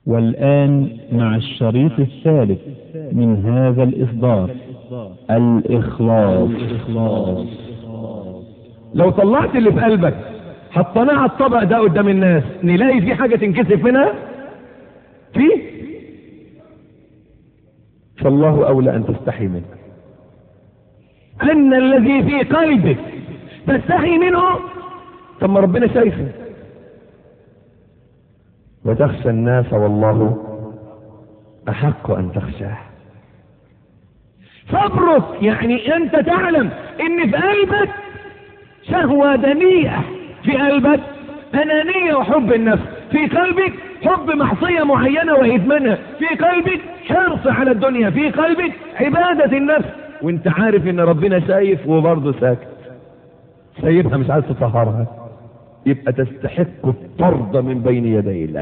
والآن مع الشريط الثالث من هذا الإصدار الإخلاص لو طلعت اللي في قلبك حطيناه على الطبق ده قدام الناس نلاقي في حاجة تنكسف منها في فالله أولى أن تستحي منه أن الذي في قلبك تستحي منه طب ما ربنا شايفه وتخشى الناس والله أحق أن تخشاه صبرك يعني أنت تعلم إن في قلبك شهوة دنيئة في قلبك أنانية وحب النفس في قلبك حب معصية معينة وإدمانها في قلبك حرص على الدنيا في قلبك عبادة النفس وانت عارف ان ربنا شايف وبرضه ساكت سايبها مش عايز تطهرها يبقى تستحق الطرد من بين يدي الله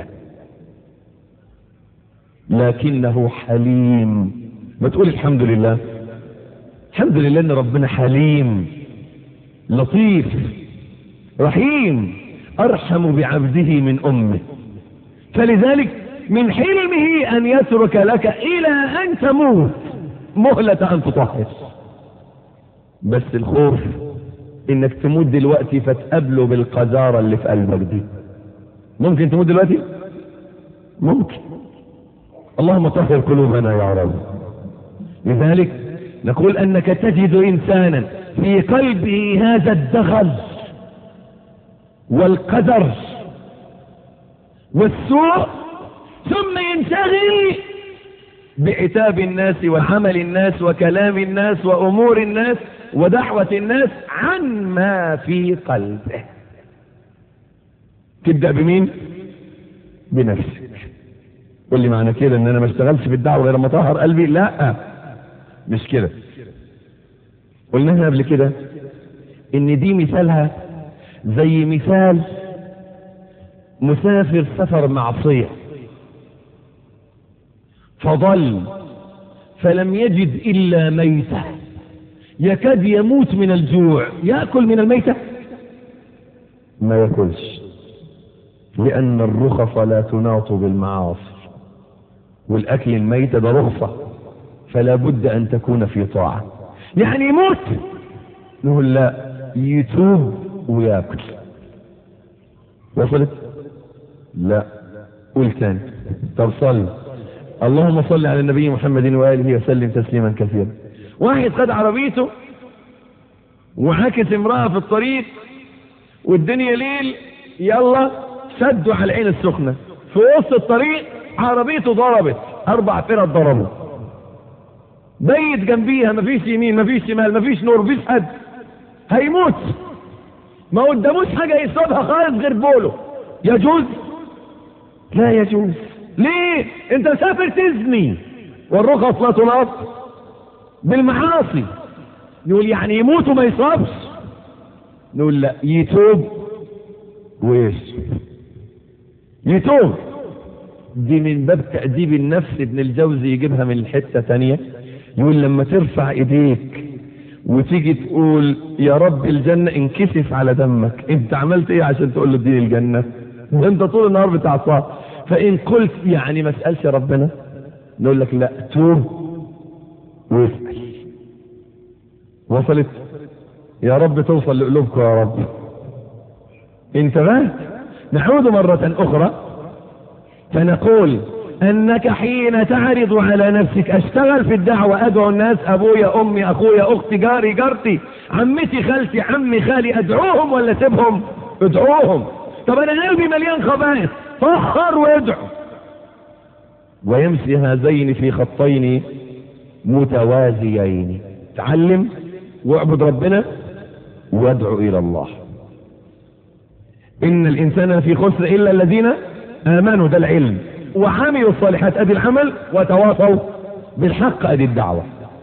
لكنه حليم ما تقول الحمد لله الحمد لله ان ربنا حليم لطيف رحيم ارحم بعبده من امه فلذلك من حلمه ان يترك لك الى ان تموت مهلة ان تطهر بس الخوف انك تموت دلوقتي فتقابله بالقذارة اللي في قلبك دي ممكن تموت دلوقتي ممكن اللهم طهر قلوبنا يا رب لذلك نقول انك تجد انسانا في قلبه هذا الدغل والقدر والسوء ثم ينشغل بعتاب الناس وعمل الناس وكلام الناس وامور الناس ودعوة الناس عن ما في قلبه تبدأ بمين بنفسك قول لي معنى كده ان انا ما اشتغلش في الدعوة غير لما اطهر قلبي لا مش كده قلناها قبل كده ان دي مثالها زي مثال مسافر سفر معصية فضل فلم يجد الا ميتة يكاد يموت من الجوع يأكل من الميتة ما يأكلش لأن الرخص لا تناط بالمعاصي والأكل الميتة ده رخصة فلا بد أن تكون في طاعة يعني يموت نقول لا يتوب وياكل وصلت لا قول تاني طب صل اللهم صل على النبي محمد وآله وسلم تسليما كثيرا واحد خد عربيته وعاكس امرأة في الطريق والدنيا ليل يلا سدوا على العين السخنة في وسط الطريق عربيته ضربت اربع فرق ضربوا بيت جنبيها مفيش يمين مفيش شمال مفيش نور مفيش حد هيموت ما قداموش حاجة يصابها خالص غير بوله يجوز لا يجوز ليه انت سافر تزني والرخص لا تناط بالمعاصي نقول يعني يموت وما يصابش نقول لا يتوب ويشرب يتوب دي من باب تأديب النفس ابن الجوزي يجيبها من الحتة تانية يقول لما ترفع ايديك وتيجي تقول يا رب الجنة انكسف على دمك انت عملت ايه عشان تقول له اديني الجنة انت طول النهار بتعصاه فان قلت يعني ما اسألش ربنا نقول لك لا توب واسأل وصلت يا رب توصل لقلوبكم يا رب انتبهت نعود مرة اخرى فنقول انك حين تعرض على نفسك اشتغل في الدعوة ادعو الناس ابويا امي اخويا اختي جاري جارتي عمتي خالتي عمي خالي ادعوهم ولا سيبهم ادعوهم طب انا قلبي مليان خبائث فخر وادعو ويمشي هذين في خطين متوازيين تعلم واعبد ربنا وادعو الى الله ان الانسان في خسر الا الذين امنوا ده العلم وعملوا الصالحات ادي العمل وتواصوا بالحق ادي الدعوة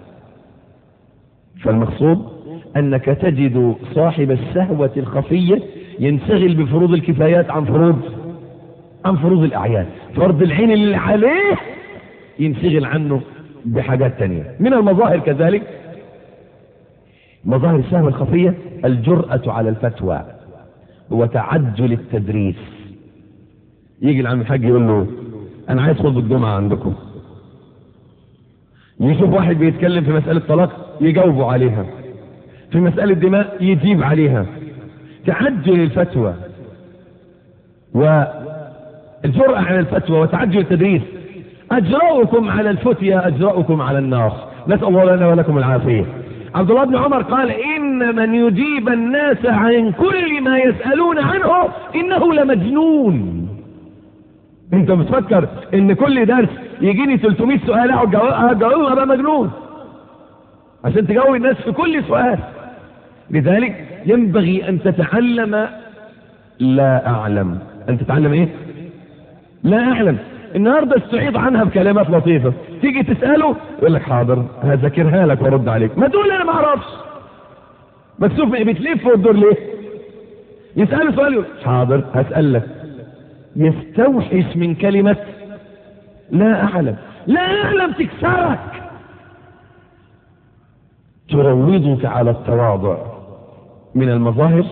فالمقصود انك تجد صاحب السهوة الخفية ينشغل بفروض الكفايات عن فروض عن فروض الاعيان فرض العين اللي عليه ينشغل عنه بحاجات تانية من المظاهر كذلك مظاهر السهوة الخفية الجرأة على الفتوى وتعجل التدريس يجي العم الحاج يقول له انا عايز خطبه الجمعه عندكم يشوف واحد بيتكلم في مساله طلاق يجاوبوا عليها في مساله دماء يجيب عليها تعجل الفتوى والجرأة على الفتوى وتعجل التدريس أجرأكم على الفتيا أجرأكم على النار نسأل الله لنا ولكم العافية عبد الله بن عمر قال إن من يجيب الناس عن كل ما يسألون عنه إنه لمجنون انت بتفكر ان كل درس يجيني 300 سؤال اقعد اجاوبهم ابقى مجنون عشان تجاوب الناس في كل سؤال لذلك ينبغي ان تتعلم لا اعلم ان تتعلم ايه لا اعلم النهارده استعيض عنها بكلمات لطيفه تيجي تساله يقول لك حاضر هذاكرها لك وارد عليك ما تقول انا ما اعرفش مكسوف بتلف وتدور ليه يساله سؤال يقول حاضر هسالك يستوحش من كلمه لا اعلم لا اعلم تكسرك تروضك على التواضع من المظاهر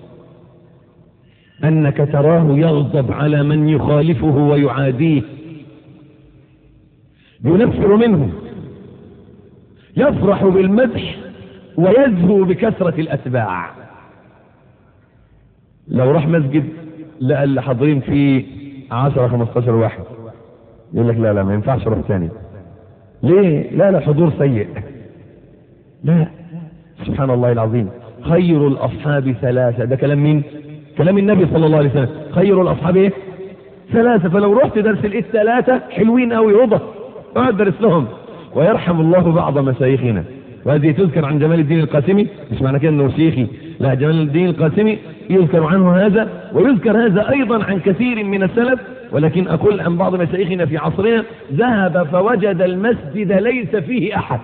انك تراه يغضب على من يخالفه ويعاديه ينفر منه يفرح بالمدح ويزهو بكثرة الأتباع لو راح مسجد لقى اللي حاضرين فيه 10 15 واحد يقول لك لا لا ما ينفعش اروح تاني ليه لا لا حضور سيء لا سبحان الله العظيم خير الاصحاب ثلاثه ده كلام مين كلام النبي صلى الله عليه وسلم خير الاصحاب ايه ثلاثه فلو رحت درس الايه ثلاثه حلوين قوي رضا اقعد درس لهم ويرحم الله بعض مشايخنا وهذه تذكر عن جمال الدين القاسمي مش معنى كده انه شيخي لا جمال الدين القاسمي يذكر عنه هذا ويذكر هذا ايضا عن كثير من السلف ولكن اقول عن بعض مشايخنا في عصرنا ذهب فوجد المسجد ليس فيه احد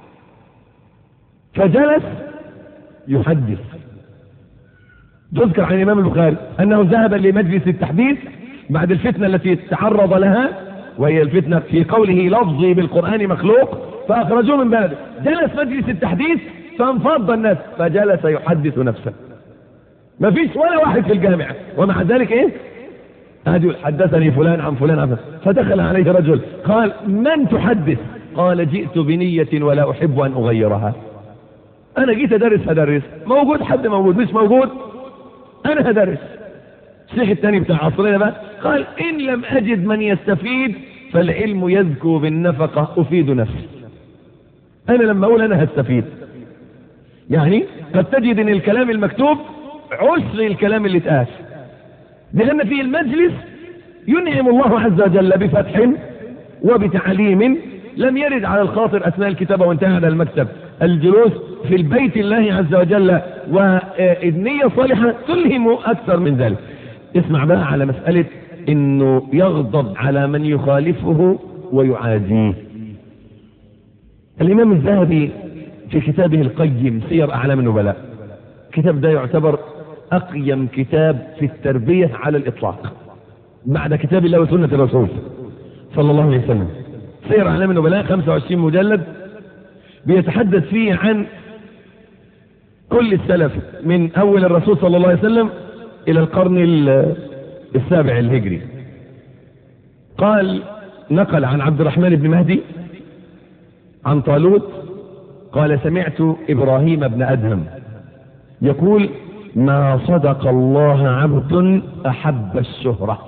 فجلس يحدث تذكر عن الامام البخاري انه ذهب لمجلس التحديث بعد الفتنه التي تعرض لها وهي الفتنه في قوله لفظي بالقران مخلوق فاخرجوه من بلده جلس مجلس التحديث فانفض الناس فجلس يحدث نفسه ما فيش ولا واحد في الجامعه ومع ذلك ايه هذه حدثني فلان عن فلان عن فلان فدخل عليه رجل قال من تحدث قال جئت بنية ولا أحب أن أغيرها أنا جيت أدرس هدرس موجود حد موجود مش موجود أنا هدرس الشيخ الثاني بتاع عصرنا بقى قال إن لم أجد من يستفيد فالعلم يزكو بالنفقة أفيد نفسي أنا لما أقول أنا هستفيد يعني قد تجد أن الكلام المكتوب عسر الكلام اللي اتقال لأن في المجلس ينعم الله عز وجل بفتح وبتعليم لم يرد على الخاطر أثناء الكتابة وانتهى على المكتب الجلوس في البيت الله عز وجل والنية الصالحة تلهم أكثر من ذلك اسمع بقى على مسألة انه يغضب على من يخالفه ويعاديه الامام الذهبي في كتابه القيم سير اعلام النبلاء الكتاب ده يعتبر اقيم كتاب في التربية على الاطلاق بعد كتاب الله وسنة الرسول صلى الله عليه وسلم سير اعلام النبلاء 25 مجلد بيتحدث فيه عن كل السلف من اول الرسول صلى الله عليه وسلم الى القرن السابع الهجري قال نقل عن عبد الرحمن بن مهدي عن طالوت قال سمعت ابراهيم بن ادهم يقول ما صدق الله عبد احب الشهرة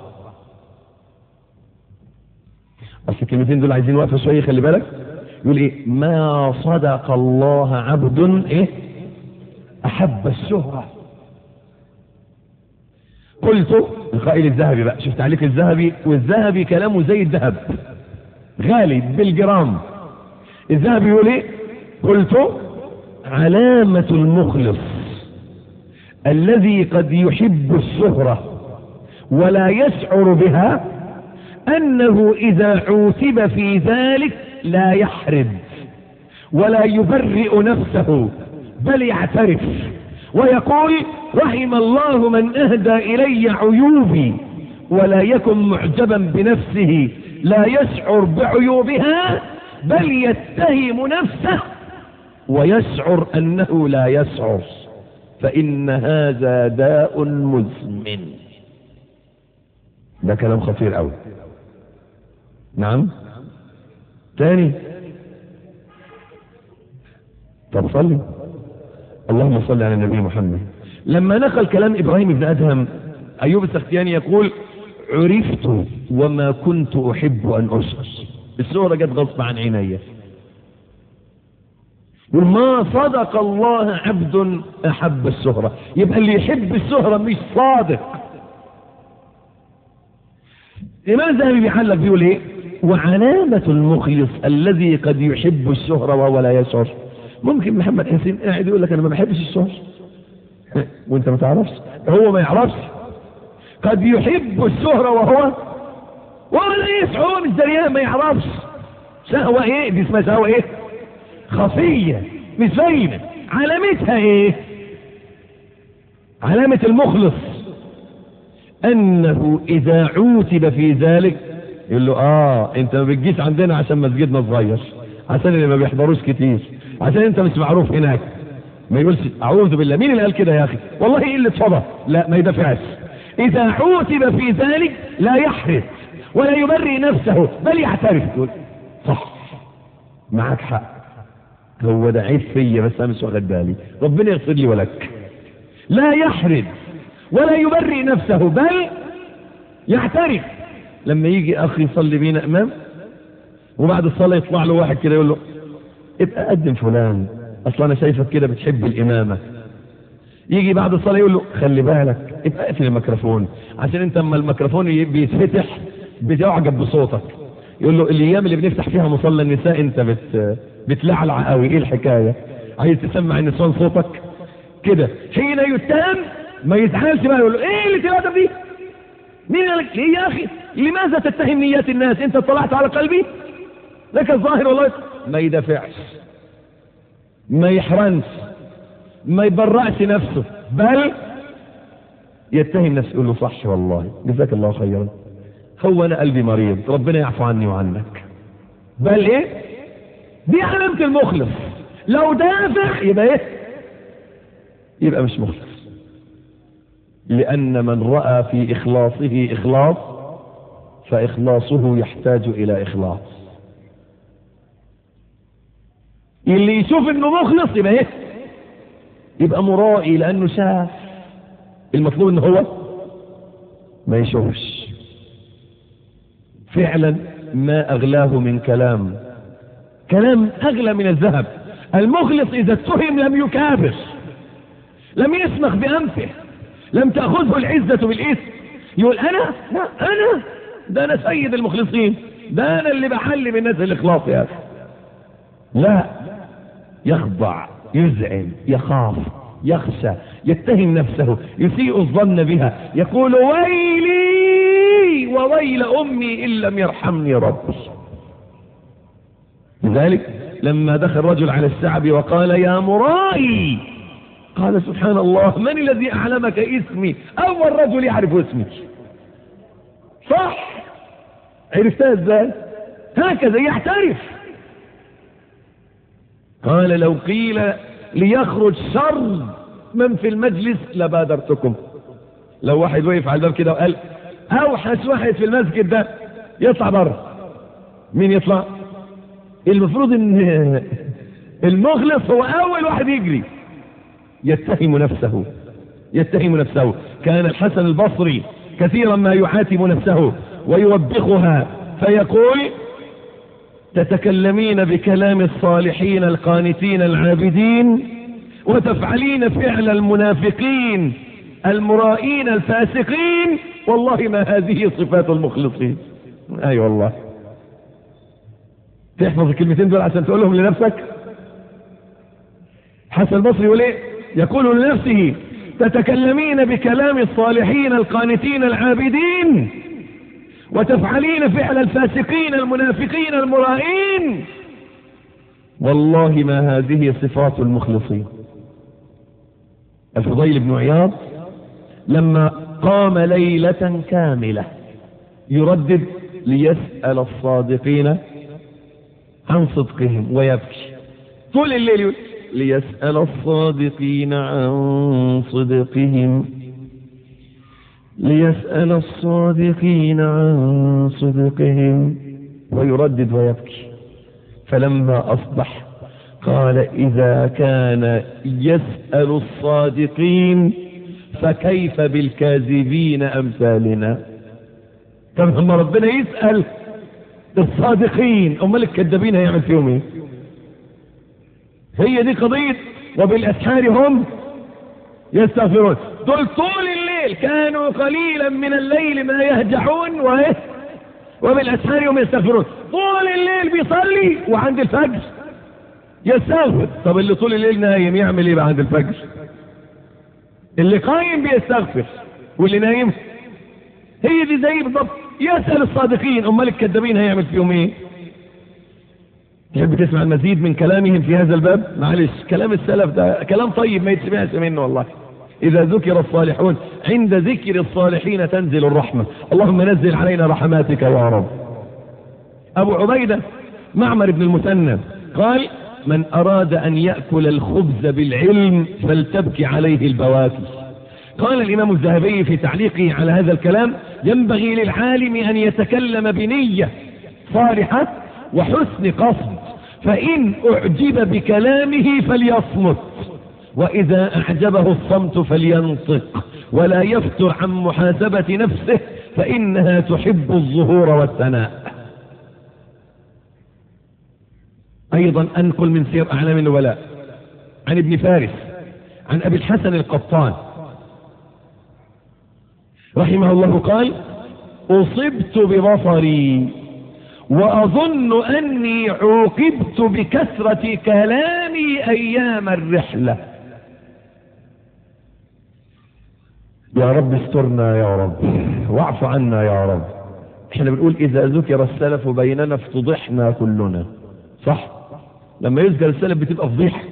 بس الكلمتين دول عايزين وقفه شويه خلي بالك يقول ايه ما صدق الله عبد ايه احب الشهره قلت القائل الذهبي بقى شفت عليك الذهبي والذهبي كلامه زي الذهب غالي بالجرام الذهبي يقول ايه قلت علامة المخلص الذي قد يحب الشهرة ولا يشعر بها انه اذا عوتب في ذلك لا يحرد ولا يبرئ نفسه بل يعترف ويقول رحم الله من اهدى الي عيوبي ولا يكن معجبا بنفسه لا يشعر بعيوبها بل يتهم نفسه ويشعر انه لا يشعر فان هذا داء مزمن ده كلام خطير قوي نعم تاني طب صلي اللهم صل على النبي محمد لما نقل كلام ابراهيم بن ادهم ايوب السختياني يقول عرفت وما كنت احب ان اشعر السورة جت غصب عن عيني وما صدق الله عبد احب السهرة يبقى اللي يحب السهرة مش صادق الإمام الذهبي بيحلق بيقول ايه وعلامة المخلص الذي قد يحب الشهرة وهو لا يشعر ممكن محمد حسين قاعد يقول لك انا ما بحبش الشهرة وانت ما تعرفش هو ما يعرفش قد يحب الشهرة وهو وهو لا يشعر هو مش دريان ما يعرفش شهوة ايه دي اسمها شهوة ايه خفية مش باينة علامتها ايه علامة المخلص انه اذا عوتب في ذلك يقول له اه انت ما بتجيش عندنا عشان مسجدنا صغير عشان اللي ما بيحضروش كتير عشان انت مش معروف هناك ما يقولش اعوذ بالله مين اللي قال كده يا اخي والله ايه اللي اتفضى لا ما يدافعش اذا عوتب في ذلك لا يحرص ولا يبرئ نفسه بل يعترف يقول صح معك حق هو ده عيب فيا بس انا مش واخد بالي ربنا يغفر لي ولك لا يحرد ولا يبرئ نفسه بل يعترف لما يجي اخي يصلي بينا امام وبعد الصلاه يطلع له واحد كده يقول له ابقى قدم فلان اصلا انا شايفك كده بتحب الامامه يجي بعد الصلاه يقول له خلي بالك ابقى اقفل الميكروفون عشان انت اما الميكروفون بيتفتح بتعجب بصوتك يقول له الايام اللي بنفتح فيها مصلى النساء انت بت بتلعلع قوي ايه الحكايه عايز تسمع النسوان صوتك كده حين يتهم ما يزعلش بقى يقول له ايه اللي تلاتة دي مين قال لك ليه يا اخي لماذا تتهم نيات الناس انت اطلعت على قلبي لك الظاهر والله ما يدافعش ما يحرنش ما يبرعش نفسه بل يتهم نفسه يقول له صح والله جزاك الله خيرا هو انا قلبي مريض ربنا يعفو عني وعنك بل ايه دي علامة المخلص لو دافع يبقى ايه يبقى مش مخلص لان من رأى في اخلاصه اخلاص فاخلاصه يحتاج الى اخلاص اللي يشوف انه مخلص يبقى ايه يبقى مرائي لانه شاف المطلوب ان هو ما يشوفش فعلا ما اغلاه من كلام كلام اغلى من الذهب المخلص اذا اتهم لم يكابر لم يسمخ بانفه لم تاخذه العزه بالاثم يقول انا لا انا ده انا سيد المخلصين ده انا اللي بحلم الناس الاخلاص يا اخي لا يخضع يزعل يخاف يخشى يتهم نفسه يسيء الظن بها يقول ويلي وويل امي ان لم يرحمني ربي لذلك لما دخل رجل على الشعب وقال يا مرائي قال سبحان الله من الذي اعلمك اسمي اول رجل يعرف اسمي صح عرفتها ازاي هكذا يحترف قال لو قيل ليخرج شر من في المجلس لبادرتكم لو واحد وقف على الباب كده وقال اوحش واحد في المسجد ده يطلع بره مين يطلع المفروض ان المخلص هو اول واحد يجري يتهم نفسه يتهم نفسه كان الحسن البصري كثيرا ما يحاتم نفسه ويوبخها فيقول تتكلمين بكلام الصالحين القانتين العابدين وتفعلين فعل المنافقين المرائين الفاسقين والله ما هذه صفات المخلصين اي أيوة والله تحفظ الكلمتين دول عشان تقولهم لنفسك حسن البصري يقول ايه يقول لنفسه تتكلمين بكلام الصالحين القانتين العابدين وتفعلين فعل الفاسقين المنافقين المرائين والله ما هذه صفات المخلصين الفضيل بن عياض لما قام ليلة كاملة يردد ليسأل الصادقين عن صدقهم ويبكي طول الليل يقول ليسأل الصادقين عن صدقهم ليسأل الصادقين عن صدقهم ويردد ويبكي فلما أصبح قال إذا كان يسأل الصادقين فكيف بالكاذبين أمثالنا طب لما ربنا يسأل الصادقين أمال الكذابين هيعمل فيهم ايه هي دي قضية وبالأسحار هم يستغفرون دول طول الليل كانوا قليلا من الليل ما يهجعون وايه وبالأسحار هم يستغفرون طول الليل بيصلي وعند الفجر يستغفر طب اللي طول الليل نايم يعمل ايه بقى عند الفجر اللي قايم بيستغفر واللي نايم هي دي زي بالضبط يسأل الصادقين امال الكذابين هيعمل فيهم ايه تحب تسمع المزيد من كلامهم في هذا الباب معلش كلام السلف ده كلام طيب ما يتسمعش منه والله إذا ذكر الصالحون عند ذكر الصالحين تنزل الرحمة اللهم نزل علينا رحماتك يا رب أبو عبيدة معمر بن المثنى قال من أراد أن يأكل الخبز بالعلم فلتبكي عليه البواكي قال الإمام الذهبي في تعليقه على هذا الكلام ينبغي للعالم أن يتكلم بنية صالحة وحسن قصد فإن أعجب بكلامه فليصمت وإذا أعجبه الصمت فلينطق ولا يفتر عن محاسبة نفسه فإنها تحب الظهور والثناء أيضا أنقل من سير أعلام النبلاء عن ابن فارس عن أبي الحسن القطان رحمه الله قال أصبت ببصري وأظن أني عوقبت بكثرة كلامي أيام الرحلة يا رب استرنا يا رب واعف عنا يا رب احنا بنقول إذا ذكر السلف بيننا افتضحنا كلنا صح لما يذكر السلف بتبقى فضيحة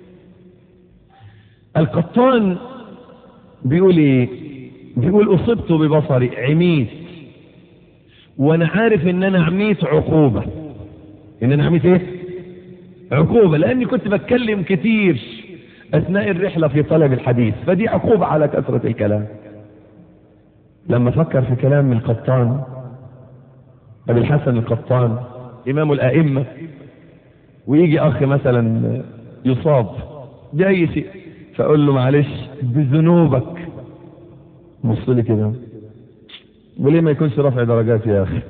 القطان بيقول ايه بيقول اصبت ببصري عميت وانا عارف ان انا عميت عقوبة ان انا عميت ايه عقوبة لاني كنت بتكلم كتير اثناء الرحلة في طلب الحديث فدي عقوبة على كثرة الكلام لما فكر في كلام القطان ابي الحسن القطان امام الائمة ويجي اخ مثلا يصاب باي شيء فاقول له معلش بذنوبك بص لي كده وليه ما يكونش رفع درجات يا اخي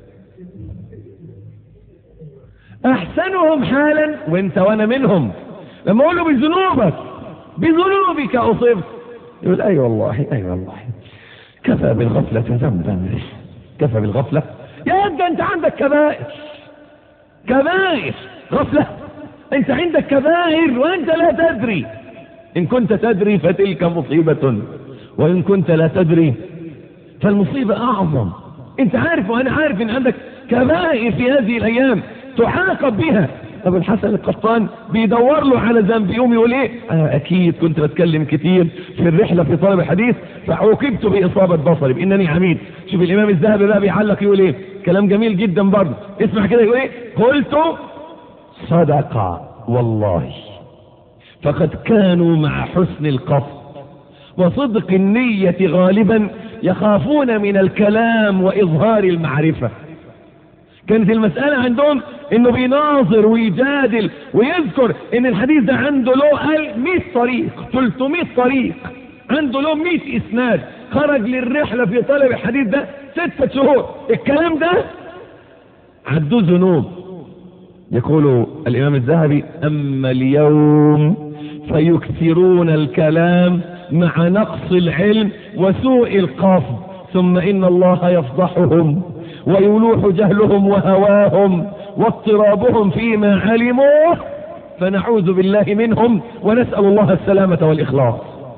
احسنهم حالا وانت وانا منهم لما اقول له بذنوبك بذنوبك اصبت يقول اي والله اي والله كفى بالغفلة ذنبا كفى بالغفلة يا ابني انت عندك كبائر كبائر غفلة انت عندك كبائر وانت لا تدري ان كنت تدري فتلك مصيبة وان كنت لا تدري فالمصيبة اعظم انت عارف وانا عارف ان عندك كبائر في هذه الايام تعاقب بها ابو الحسن القطان بيدور له على ذنب يوم يقول ايه انا اكيد كنت بتكلم كتير في الرحله في طلب الحديث فعوقبت باصابه بصري بانني عميد شوف الامام الذهبي بقى بيعلق يقول ايه كلام جميل جدا برضه اسمع كده يقول ايه قلت صدق والله فقد كانوا مع حسن القصد وصدق النية غالبا يخافون من الكلام وإظهار المعرفة كانت المسألة عندهم انه بيناظر ويجادل ويذكر ان الحديث ده عنده له قال 100 طريق 300 طريق عنده له 100 اسناد خرج للرحلة في طلب الحديث ده ستة شهور الكلام ده عدوه ذنوب يقول الامام الذهبي اما اليوم فيكثرون الكلام مع نقص العلم وسوء القصد ثم ان الله يفضحهم ويلوح جهلهم وهواهم واضطرابهم فيما علموه فنعوذ بالله منهم ونسأل الله السلامة والإخلاص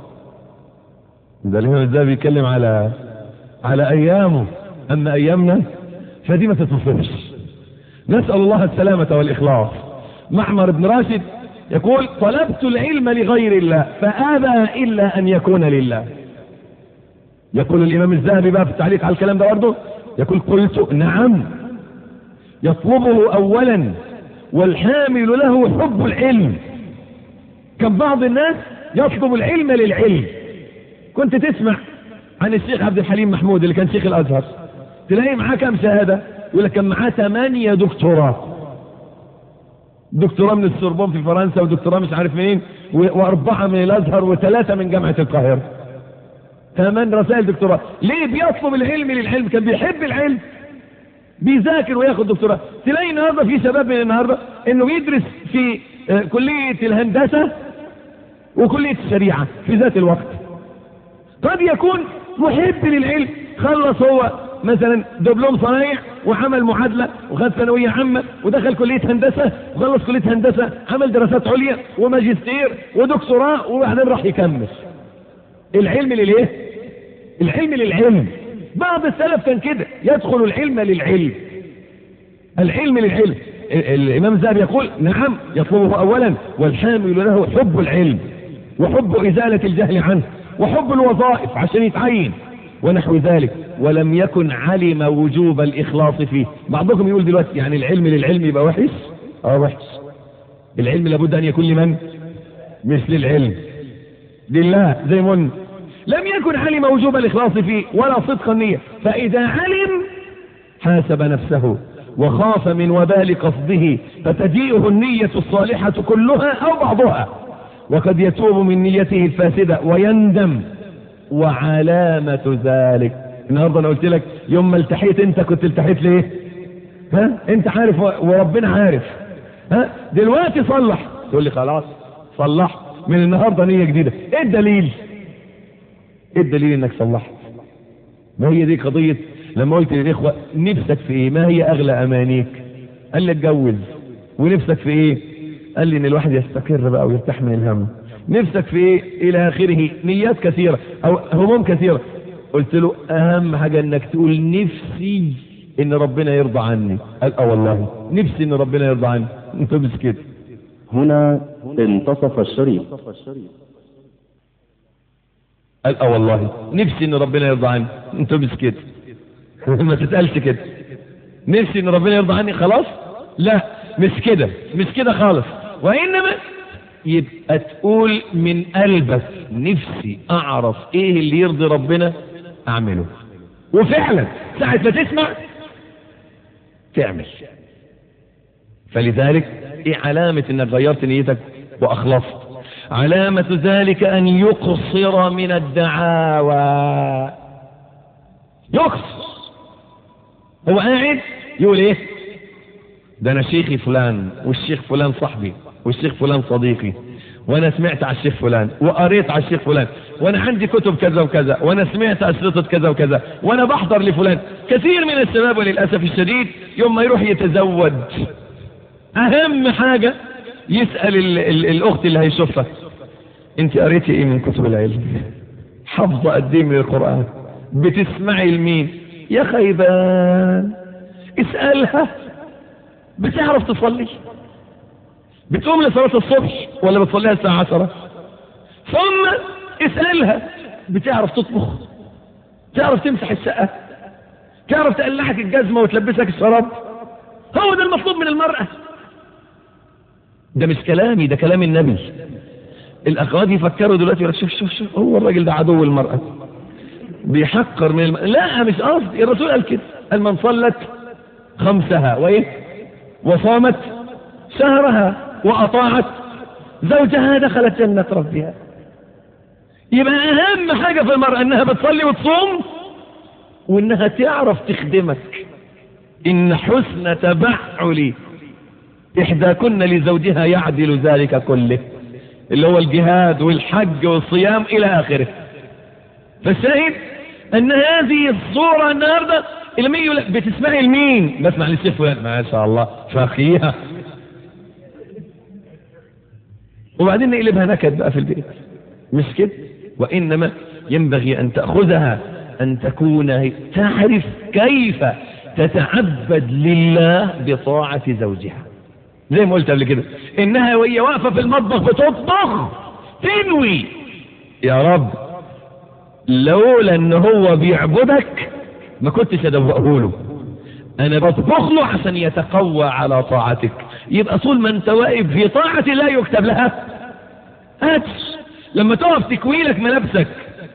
ده الإمام الذهبي بيتكلم على على أيامه أما أيامنا فدي ما تتصفش نسأل الله السلامة والإخلاص معمر بن راشد يقول طلبت العلم لغير الله فأبى إلا أن يكون لله يقول الإمام الذهبي بقى في التعليق على الكلام ده برضه يقول قلت نعم يطلبه اولا والحامل له حب العلم كان بعض الناس يطلب العلم للعلم كنت تسمع عن الشيخ عبد الحليم محمود اللي كان شيخ الازهر تلاقي معاه كام شهاده يقول لك كان معاه ثمانية دكتوراه دكتوراه من السوربون في فرنسا ودكتوراه مش عارف منين و- واربعة من الازهر وثلاثة من جامعة القاهرة ثمان رسائل دكتوراه ليه بيطلب العلم للعلم كان بيحب العلم بيذاكر وياخد دكتوراه تلاقي النهارده في شباب من النهارده انه بيدرس في آه، كلية الهندسة وكلية الشريعة في ذات الوقت قد يكون محب للعلم خلص هو مثلا دبلوم صنايع وعمل معادلة وخد ثانوية عامة ودخل كلية هندسة وخلص كلية هندسة عمل دراسات عليا وماجستير ودكتوراه وبعدين راح يكمل العلم للايه العلم للعلم بعض السلف كان كده يدخل العلم للعلم العلم للعلم ال- الامام الذهبي يقول نعم يطلبه اولا والحامل له حب العلم وحب ازالة الجهل عنه وحب الوظائف عشان يتعين ونحو ذلك ولم يكن علم وجوب الاخلاص فيه بعضكم يقول دلوقتي يعني العلم للعلم يبقى وحش اه وحش العلم لابد ان يكون لمن مش للعلم لله زي ما قلنا لم يكن علم وجوب الإخلاص فيه ولا صدق النية فإذا علم حاسب نفسه وخاف من وبال قصده فتجيئه النية الصالحة كلها أو بعضها وقد يتوب من نيته الفاسدة ويندم وعلامة ذلك النهارده انا قلت لك يوم ما التحيت انت كنت التحيت ليه؟ ها؟ انت عارف و- وربنا عارف ها؟ دلوقتي صلح تقول لي خلاص صلحت من النهارده نية جديدة ايه الدليل؟ ايه الدليل انك صلحت ما هي دي قضية لما قلت للاخوة نفسك في ايه ما هي اغلى امانيك قال لي اتجوز ونفسك في ايه قال لي ان الواحد يستقر بقى ويرتاح من الهم نفسك في ايه الى اخره نيات كثيرة او هموم كثيرة قلت له اهم حاجة انك تقول نفسي ان ربنا يرضى عني قال اه والله نفسي ان ربنا يرضى عني انت بس كده هنا انتصف الشريط قال اه والله نفسي ان ربنا يرضى عني انت بس كده ما تتقالش كده نفسي ان ربنا يرضى عني خلاص لا مش كده مش كده خالص وانما يبقى تقول من قلبك نفسي اعرف ايه اللي يرضي ربنا اعمله وفعلا ساعة ما تسمع تعمل فلذلك ايه علامة انك غيرت نيتك واخلصت علامة ذلك ان يقصر من الدعاوى يقصر هو قاعد يقول ايه ده انا شيخي فلان والشيخ فلان صاحبي والشيخ فلان صديقي وانا سمعت على الشيخ فلان وقريت على الشيخ فلان وانا عندي كتب كذا وكذا وانا سمعت اشرطه كذا وكذا وانا بحضر لفلان كثير من الشباب وللاسف الشديد يوم ما يروح يتزوج اهم حاجة يسأل ال ال الاخت اللي هيشوفها انت قريتي ايه من كتب العلم حافظة قد ايه من القرآن بتسمعي لمين يا خيبان اسألها بتعرف تصلي بتقوم لصلاة الصبح ولا بتصليها الساعة عشرة ثم اسألها بتعرف تطبخ تعرف تمسح الشقة تعرف تقلعك الجزمة وتلبسك الشراب هو ده المطلوب من المرأة ده مش كلامي ده كلام النبي الأخوات يفكروا دلوقتي يقول لك شوف شوف شوف هو الراجل ده عدو المرأة بيحقر من الم... لا مش قصدي الرسول قال كده قال من صلت خمسها وايه وصامت شهرها وأطاعت زوجها دخلت جنة ربها يبقى أهم حاجة في المرأة إنها بتصلي وتصوم وإنها تعرف تخدمك إن حسن تبعل إحداكن لزوجها يعدل ذلك كله اللي هو الجهاد والحج والصيام إلى آخره فالشاهد أن هذه الصورة النهاردة اللي يقول لك بتسمعي لمين بسمع للشيخ فلان ما شاء الله فقيها وبعدين نقلبها نكد بقى في البيت مش كده وإنما ينبغي أن تأخذها أن تكون تعرف كيف تتعبد لله بطاعة زوجها زي ما قلت قبل كده إنها وهي واقفة في المطبخ بتطبخ تنوي يا رب لولا ان هو بيعبدك ما كنتش ادوقه له انا بطبخ له عشان يتقوى على طاعتك يبقى طول ما انت واقف في طاعة الله يكتب لها هات لما تقف تكوي لك ملابسك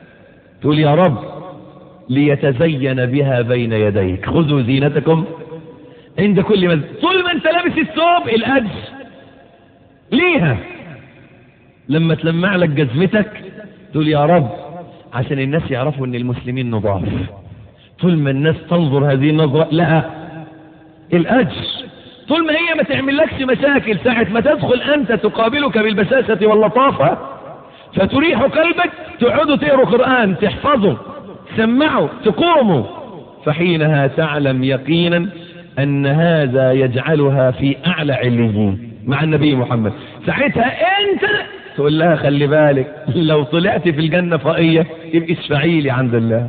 تقول يا رب ليتزين بها بين يديك خذوا زينتكم عند كل مسجد طول ما انت لابس الثوب الأجر ليها لما تلمع لك جزمتك تقول يا رب عشان الناس يعرفوا ان المسلمين نضاف طول ما الناس تنظر هذه النظرة لا الأجر طول ما هي ما تعملكش مشاكل ساعة ما تدخل أنت تقابلك بالبساسة واللطافة فتريح قلبك تقعدوا تقروا قرآن تحفظوا تسمعوا تقوموا فحينها تعلم يقينا أن هذا يجعلها في أعلى عليين مع النبي محمد ساعتها أنت تقول لها خلي بالك لو طلعت في الجنة فائية يبقى اشفعي لي عند الله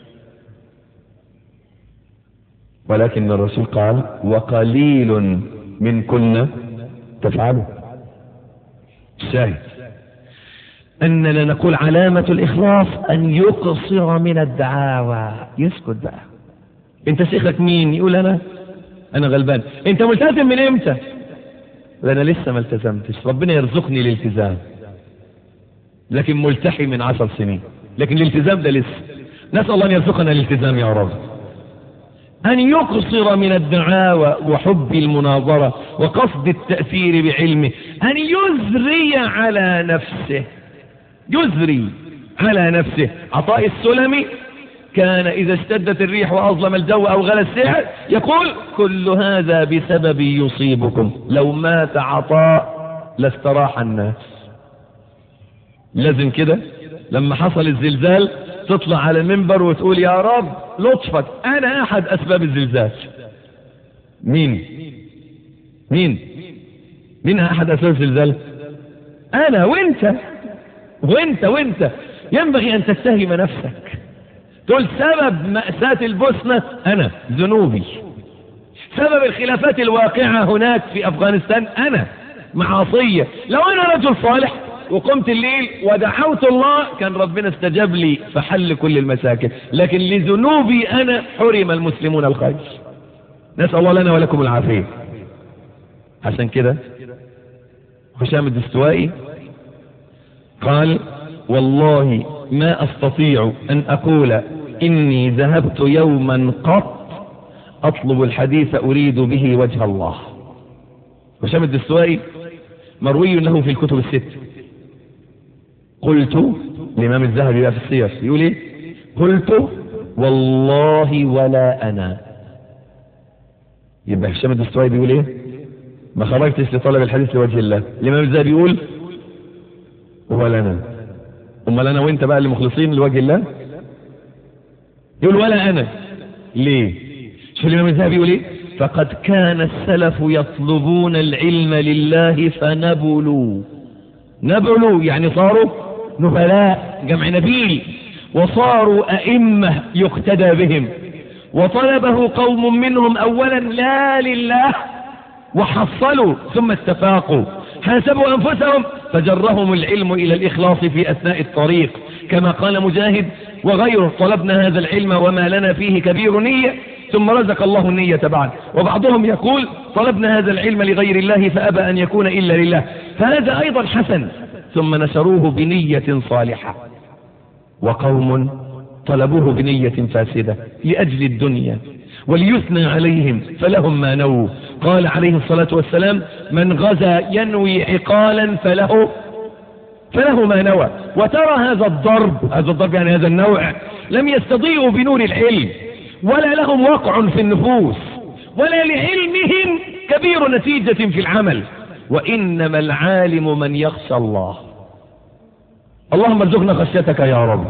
ولكن الرسول قال وقليل من كنا تفعله شاهد أننا نقول علامة الإخلاص أن يقصر من الدعاوى يسكت بقى أنت شيخك مين يقول أنا أنا غلبان أنت ملتزم من إمتى أنا لسه ما التزمتش ربنا يرزقني الالتزام لكن ملتحي من عشر سنين لكن الالتزام ده لسه نسأل الله أن يرزقنا الالتزام يا رب أن يقصر من الدعاوى وحب المناظرة وقصد التأثير بعلمه أن يزري على نفسه يزري على نفسه عطاء السلمي كان إذا اشتدت الريح وأظلم الجو أو غلى السعر يقول كل هذا بسبب يصيبكم لو مات عطاء لاستراح الناس لازم كده لما حصل الزلزال تطلع على المنبر وتقول يا رب لطفك أنا أحد أسباب الزلزال مين مين مين أحد أسباب الزلزال أنا وأنت وأنت وأنت ينبغي أن تتهم نفسك تقول سبب مأساة البوسنة أنا ذنوبي سبب الخلافات الواقعة هناك في أفغانستان أنا معاصية لو أنا رجل صالح وقمت الليل ودعوت الله كان ربنا استجاب لي فحل كل المساكن لكن لذنوبي أنا حرم المسلمون الخير نسأل الله لنا ولكم العافية عشان كده هشام الدستوائي قال والله ما أستطيع أن أقول إني ذهبت يوما قط أطلب الحديث أريد به وجه الله هشام الدستوائي مروي له في الكتب الست قلت الإمام الذهبي بقى في السير يقول إيه قلت والله ولا أنا يبقى هشام الدستوائي بيقول إيه ما خرجتش لطلب الحديث لوجه الله الإمام الذهبي يقول ولا أنا امال انا وانت بقى اللي مخلصين لوجه الله يقول ولا انا ليه شوف الامام الذهبي يقول ايه فقد كان السلف يطلبون العلم لله فنبلوا نبلوا يعني صاروا نبلاء جمع نبيل وصاروا أئمة يقتدى بهم وطلبه قوم منهم أولا لا لله وحصلوا ثم استفاقوا حاسبوا أنفسهم فجرهم العلم إلى الإخلاص في أثناء الطريق كما قال مجاهد وغيره طلبنا هذا العلم وما لنا فيه كبير نية ثم رزق الله النية بعد وبعضهم يقول طلبنا هذا العلم لغير الله فأبى أن يكون إلا لله فهذا أيضا حسن ثم نشروه بنية صالحة وقوم طلبوه بنية فاسدة لأجل الدنيا وليثنى عليهم فلهم ما نووا قال عليه الصلاة والسلام من غزا ينوي عقالا فله فله ما نوى وترى هذا الضرب هذا الضرب يعني هذا النوع لم يستضيئوا بنور العلم ولا لهم وقع في النفوس ولا لعلمهم كبير نتيجة في العمل وإنما العالم من يخشى الله اللهم ارزقنا خشيتك يا رب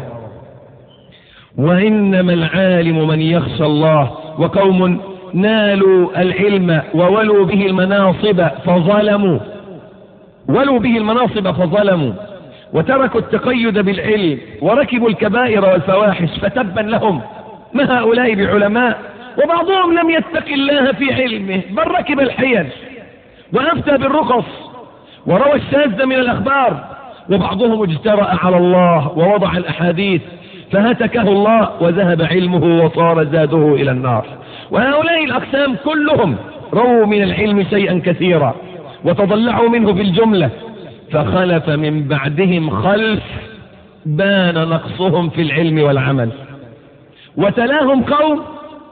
وإنما العالم من يخشى الله وقوم نالوا العلم وولوا به المناصب فظلموا ولوا به المناصب فظلموا وتركوا التقيد بالعلم وركبوا الكبائر والفواحش فتبا لهم ما هؤلاء بعلماء وبعضهم لم يتق الله في علمه بل ركب الحيل وأفتى بالرخص وروى الشاذ من الأخبار وبعضهم اجترأ على الله ووضع الأحاديث فهتكه الله وذهب علمه وصار زاده إلى النار وهؤلاء الأقسام كلهم رووا من العلم شيئا كثيرا وتضلعوا منه في الجملة فخلف من بعدهم خلف بان نقصهم في العلم والعمل وتلاهم قوم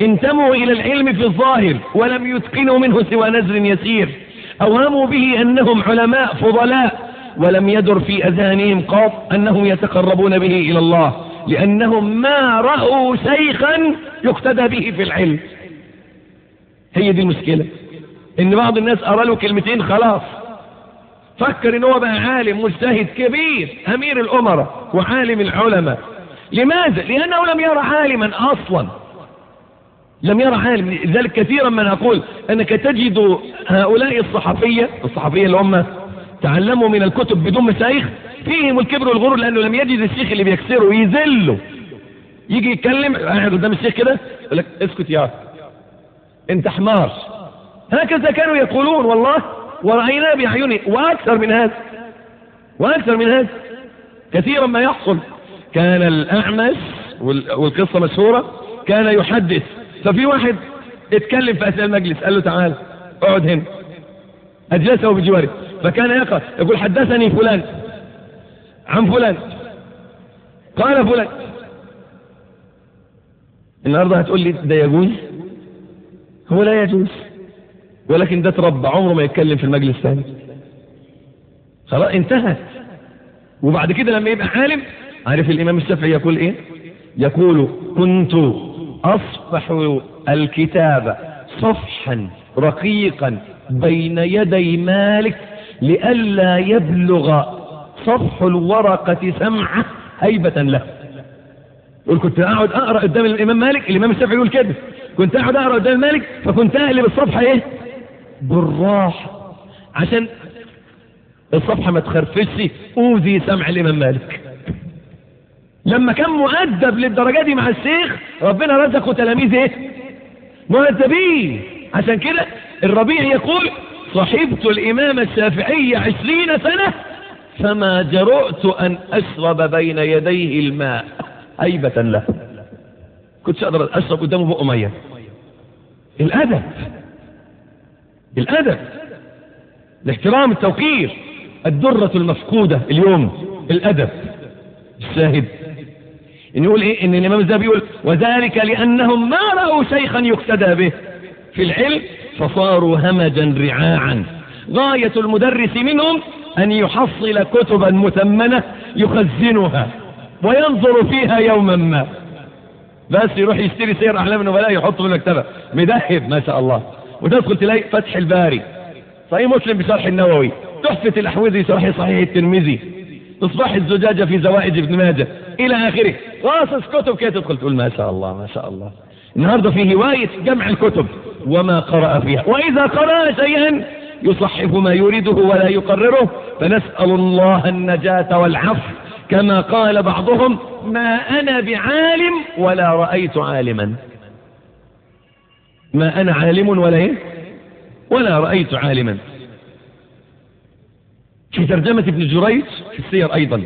انتموا إلى العلم في الظاهر ولم يتقنوا منه سوى نزر يسير أوهموا به أنهم علماء فضلاء ولم يدر في أذهانهم قط أنهم يتقربون به إلى الله لأنهم ما رأوا شيخا يقتدى به في العلم هي دي المشكلة إن بعض الناس أرى له كلمتين خلاص فكر إن هو بقى عالم مجتهد كبير أمير الأمراء وعالم العلماء لماذا؟ لأنه لم يرى عالما أصلا لم يرى عالم لذلك كثيرا ما نقول أنك تجد هؤلاء الصحفية الصحفية اللي هم تعلموا من الكتب بدون مشايخ فيهم الكبر والغرور لأنه لم يجد الشيخ اللي بيكسره ويذله يجي يتكلم قاعد قدام الشيخ كده يقول لك اسكت يا انت حمار هكذا كانوا يقولون والله ورأينا بأعيني وأكثر من هذا وأكثر من هذا كثيرا ما يحصل كان الأعمش والقصة مشهورة كان يحدث ففي واحد اتكلم في أثناء المجلس قال له تعال اقعد هنا أجلسه بجواره فكان يقرأ يقول حدثني فلان عن فلان قال فلان النهارده هتقول لي ده يجوز هو لا يجوز ولكن ده تربى عمره ما يتكلم في المجلس ثاني خلاص انتهت وبعد كده لما يبقى عالم عارف الامام الشافعي يقول ايه يقول كنت اصفح الكتاب صفحا رقيقا بين يدي مالك لئلا يبلغ صفح الورقة سمعة هيبة له يقول كنت اقعد اقرا قدام الامام مالك الامام الشافعي يقول كده كنت اقعد اقرا قدام مالك فكنت اقلب الصفحه ايه بالراحه عشان الصفحه ما تخرفش اوذي سمع الامام مالك لما كان مؤدب للدرجه دي مع الشيخ ربنا رزقه تلاميذ ايه مؤدبين عشان كده الربيع يقول صحبت الامام الشافعي عشرين سنه فما جرؤت ان اشرب بين يديه الماء هيبة له كنتش اقدر اشرب قدامه بقه ميه الادب الادب الاحترام التوقير الدرة المفقودة اليوم الادب الشاهد ان يقول ايه ان الامام الذهبي يقول وذلك لانهم ما رأوا شيخا يقتدى به في العلم فصاروا همجا رعاعا غاية المدرس منهم ان يحصل كتبا مثمنة يخزنها وينظر فيها يوما ما بس يروح يشتري سير احلام النبلاء يحطه في المكتبه مدهب ما شاء الله وتدخل تلاقي فتح الباري صحيح مسلم بشرح النووي تحفة الاحوذي شرح صحيح الترمذي اصباح الزجاجة في زوائد ابن ماجه الى اخره راصص كتب كده تدخل تقول ما شاء الله ما شاء الله النهارده في هواية جمع الكتب وما قرأ فيها واذا قرأ شيئا يصحف ما يريده ولا يقرره فنسأل الله النجاة والعفو كما قال بعضهم ما أنا بعالم ولا رأيت عالما ما أنا عالم ولا إيه ولا رأيت عالما في ترجمة ابن جريج في السير أيضا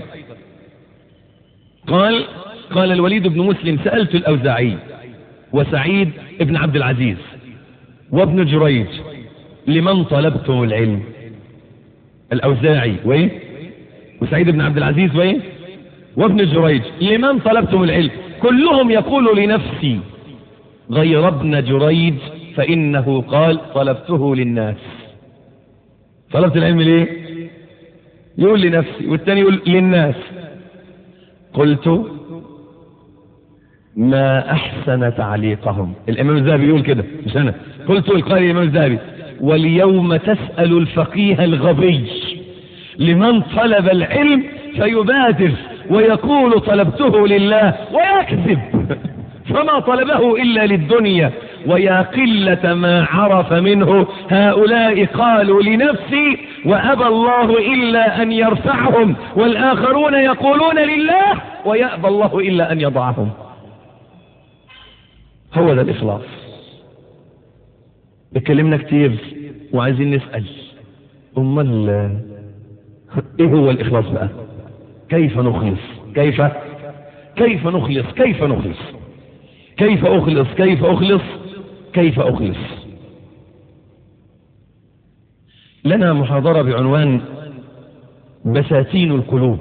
قال قال الوليد بن مسلم سألت الأوزاعي وسعيد ابن عبد العزيز وابن جريج لمن طلبتم العلم الأوزاعي وإيه وسعيد بن عبد العزيز وإيه وابن جريج لمن طلبتم العلم كلهم يقول لنفسي غير ابن جريج فإنه قال طلبته للناس طلبت العلم ليه يقول لنفسي والثاني يقول للناس قلت ما أحسن تعليقهم الإمام الذهبي يقول كده مش أنا قلت القائل الإمام الذهبي واليوم تسأل الفقيه الغبي لمن طلب العلم فيبادر ويقول طلبته لله ويكذب فما طلبه إلا للدنيا ويا قلة ما عرف منه هؤلاء قالوا لنفسي وأبى الله إلا أن يرفعهم والآخرون يقولون لله ويأبى الله إلا أن يضعهم هو ده الإخلاص اتكلمنا كتير وعايزين نسأل أمال إيه هو الإخلاص بقى كيف نخلص كيف كيف نخلص كيف نخلص كيف أخلص كيف أخلص كيف أخلص لنا محاضرة بعنوان بساتين القلوب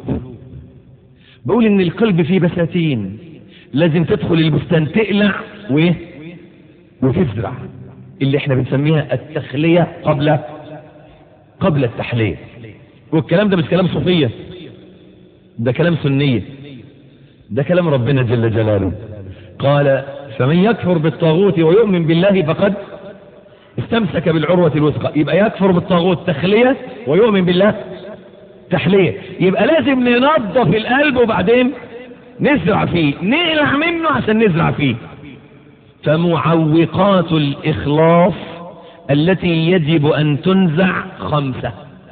بقول ان القلب فيه بساتين لازم تدخل البستان تقلع وايه وتزرع اللي احنا بنسميها التخلية قبل قبل التحلية والكلام ده مش كلام صوفية ده كلام سنية ده كلام ربنا جل جلاله قال فمن يكفر بالطاغوت ويؤمن بالله فقد استمسك بالعروة الوثقى يبقى يكفر بالطاغوت تخلية ويؤمن بالله تحلية يبقى لازم ننظف القلب وبعدين نزرع فيه نقلع منه عشان نزرع فيه فمعوقات الإخلاص التي يجب أن تنزع خمسة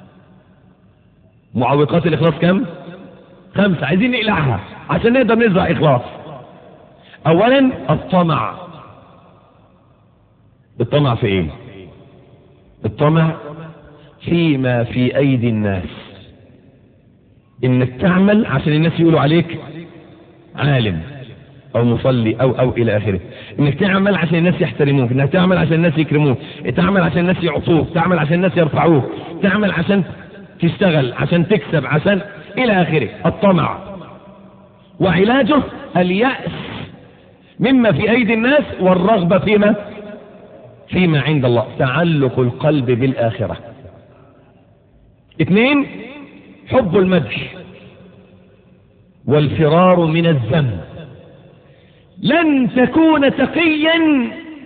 معوقات الإخلاص كم؟ خمسة عايزين نقلعها عشان نقدر نزرع إخلاص أولا الطمع الطمع في إيه؟ الطمع فيما في أيدي الناس إنك تعمل عشان الناس يقولوا عليك عالم او مصلي او او الى اخره انك تعمل عشان الناس يحترموك انك تعمل عشان الناس يكرموك تعمل عشان الناس يعطوك تعمل عشان الناس يرفعوك تعمل عشان تشتغل عشان تكسب عشان الى اخره الطمع وعلاجه اليأس مما في ايدي الناس والرغبة فيما فيما عند الله تعلق القلب بالاخرة اثنين حب المدح والفرار من الذنب لن تكون تقيا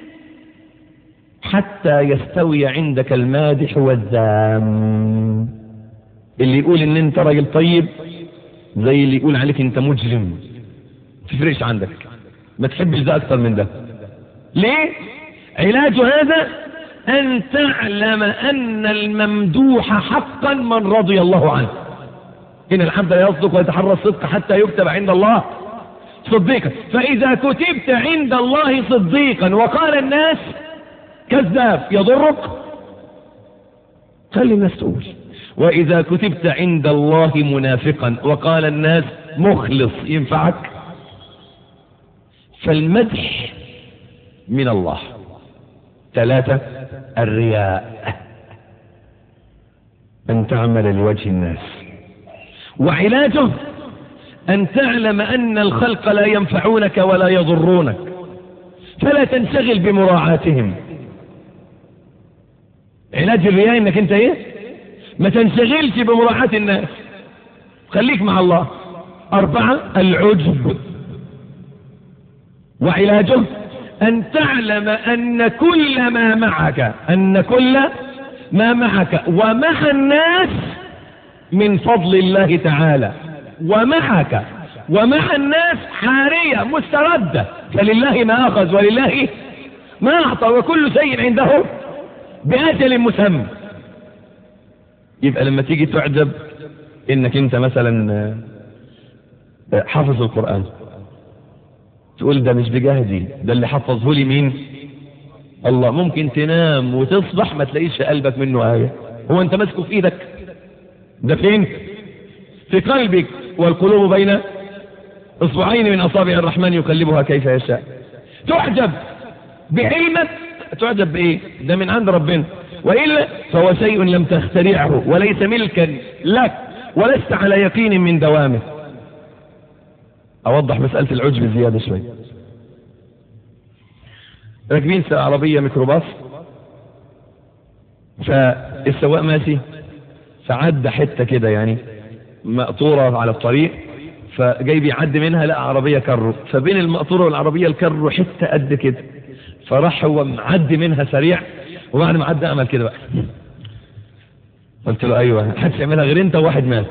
حتى يستوي عندك المادح والذام اللي يقول ان انت راجل طيب زي اللي يقول عليك انت مجرم تفرقش عندك ما تحبش ده اكتر من ده ليه علاج هذا ان تعلم ان الممدوح حقا من رضي الله عنه إن الحمد لا يصدق ويتحرى الصدق حتى يكتب عند الله صديقا فإذا كتبت عند الله صديقا وقال الناس كذاب يضرك خلي الناس تقول وإذا كتبت عند الله منافقا وقال الناس مخلص ينفعك فالمدح من الله ثلاثة الرياء أن تعمل لوجه الناس وعلاجه أن تعلم أن الخلق لا ينفعونك ولا يضرونك فلا تنشغل بمراعاتهم علاج الرياء انك انت ايه ما تنشغلش بمراعاة الناس خليك مع الله أربعة العجب وعلاجه أن تعلم أن كل ما معك أن كل ما معك ومع الناس من فضل الله تعالى ومعك ومع الناس حارية مستردة فلله ما أخذ ولله ما أعطى وكل شيء عنده بأجل مسمى يبقى لما تيجي تعجب انك انت مثلا حافظ القرآن تقول ده مش بجهدي ده اللي حفظه لي مين الله ممكن تنام وتصبح ما تلاقيش في قلبك منه آية هو انت ماسكه في ايدك ده فين في قلبك والقلوب بين اصبعين من اصابع الرحمن يقلبها كيف يشاء تعجب بعلمك تعجب بايه ده من عند ربنا وإلا فهو شيء لم تخترعه وليس ملكا لك ولست على يقين من دوامه أوضح مسألة العجب زيادة شوي راكبين عربية ميكروباص فالسواق ماشي فعدى حتة كده يعني مقطورة على الطريق فجاي بيعدي منها لقى عربية كرو فبين المقطورة والعربية الكرو حتة قد كده فراح هو معدي منها سريع وبعد ما عدى عمل كده بقى قلت له ايوه محدش يعملها غير انت وواحد مات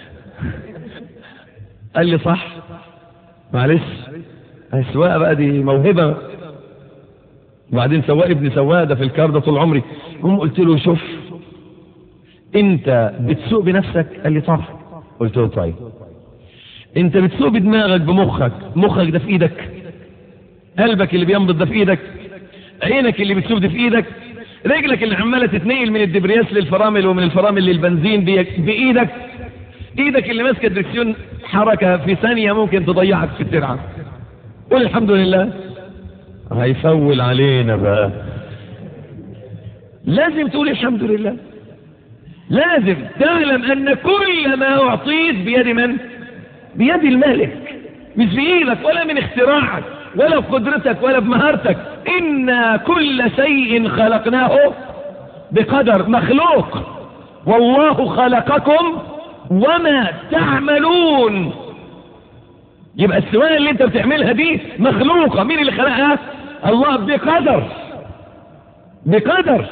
قال لي صح معلش السواقه بقى دي موهبه وبعدين سواق ابن سواق ده في الكار ده طول عمري قوم قلت له شوف انت بتسوق بنفسك قال لي طبعا قلت له طيب انت بتسوق بدماغك بمخك مخك ده في ايدك قلبك اللي بينبض ده في ايدك عينك اللي بتشوف ده في ايدك رجلك اللي عماله تتنقل من الدبرياس للفرامل ومن الفرامل للبنزين بايدك ايدك اللي ماسكه الدركسيون حركه في ثانيه ممكن تضيعك في الترعه قول الحمد لله هيفول علينا بقى لازم تقول الحمد لله لازم تعلم ان كل ما اعطيت بيد من بيد الملك مش بايدك ولا من اختراعك ولا بقدرتك ولا بمهارتك إنا كل شيء خلقناه بقدر مخلوق والله خلقكم وما تعملون يبقى السواقة اللي انت بتعملها دي مخلوقة مين اللي خلقها الله بقدر بقدر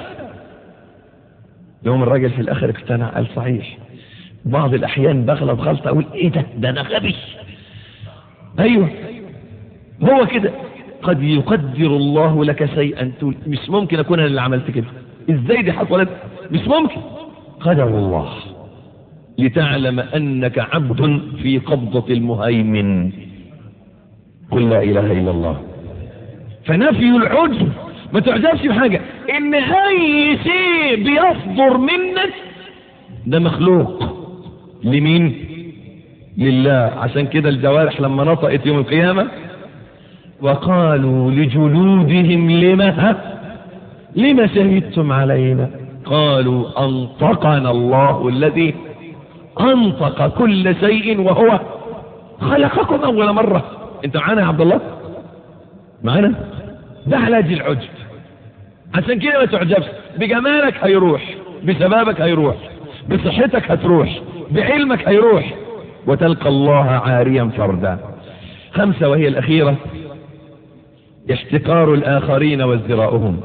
يوم الراجل في الاخر اقتنع قال صحيح بعض الاحيان بغلط غلطة اقول ايه ده ده انا غبي ايوه هو كده قد يقدر الله لك شيئا تقول مش ممكن اكون انا اللي عملت كده ازاي دي حصلت مش ممكن قدر الله لتعلم انك عبد في قبضة المهيمن قل لا اله الا الله فنفي العجب ما تعجبش بحاجة ان اي شيء بيصدر منك ده مخلوق لمين لله عشان كده الجوارح لما نطقت يوم القيامة وقالوا لجلودهم لما لما شهدتم علينا قالوا انطقنا الله الذي انطق كل شيء وهو خلقكم اول مرة انت معانا يا عبد الله معانا ده علاج العجب عشان كده ما تعجبش بجمالك هيروح بشبابك هيروح بصحتك هتروح بعلمك هيروح وتلقى الله عاريا فردا خمسة وهي الأخيرة احتقار الآخرين وازدراؤهم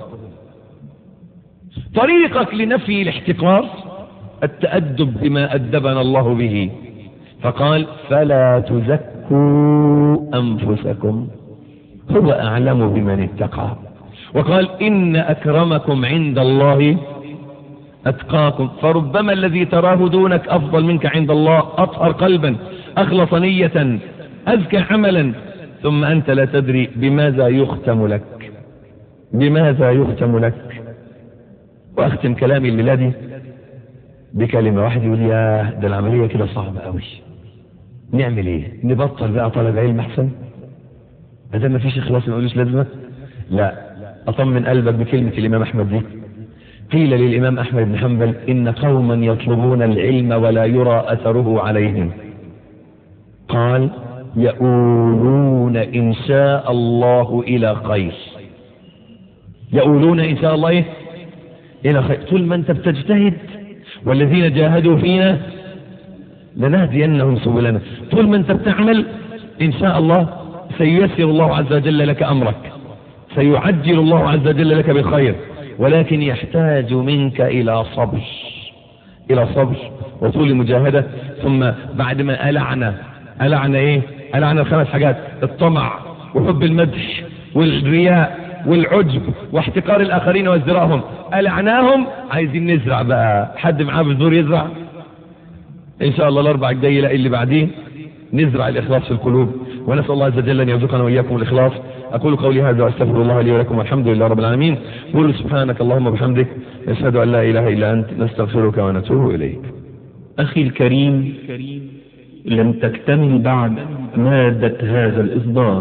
طريقك لنفي الاحتقار التأدب بما أدبنا الله به فقال فلا تزكوا أنفسكم هو أعلم بمن اتقى وقال إن أكرمكم عند الله أتقاكم فربما الذي تراه دونك أفضل منك عند الله أطهر قلبا أخلص نية أزكى عملا ثم أنت لا تدري بماذا يختم لك بماذا يختم لك وأختم كلامي الليلة دي بكلمة واحد يقول يا ده العملية كده صعبة قوي نعمل ايه نبطل بقى طلب علم احسن ما ما فيش اخلاص ما يقولوش لازمه لا اطمن قلبك بكلمه الامام احمد دي قيل للامام احمد بن حنبل ان قوما يطلبون العلم ولا يرى اثره عليهم قال يؤولون ان شاء الله الى خير يؤولون ان شاء الله إيه؟ الى خير طول ما انت بتجتهد والذين جاهدوا فينا لنهدينهم سبلنا طول ما انت بتعمل ان شاء الله سييسر الله عز وجل لك امرك سيعجل الله عز وجل لك بالخير ولكن يحتاج منك الى صبر الى صبر وطول مجاهدة ثم بعد ما ألعنا ألعنا ايه ألعنا الخمس حاجات الطمع وحب المدح والرياء والعجب واحتقار الاخرين وازدراءهم ألعناهم عايزين نزرع بقى حد معاه بذور يزرع ان شاء الله الاربع الجاي لا اللي بعدين نزرع الاخلاص في القلوب ونسال الله عز وجل ان يرزقنا واياكم الاخلاص اقول قولي هذا واستغفر الله لي ولكم والحمد لله رب العالمين قولوا سبحانك اللهم وبحمدك نشهد ان لا اله الا انت نستغفرك ونتوب اليك أخي الكريم لم تكتمل بعد مادة هذا الإصدار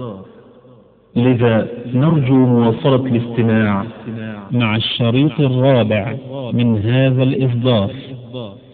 لذا نرجو مواصلة الاستماع مع الشريط الرابع من هذا الإصدار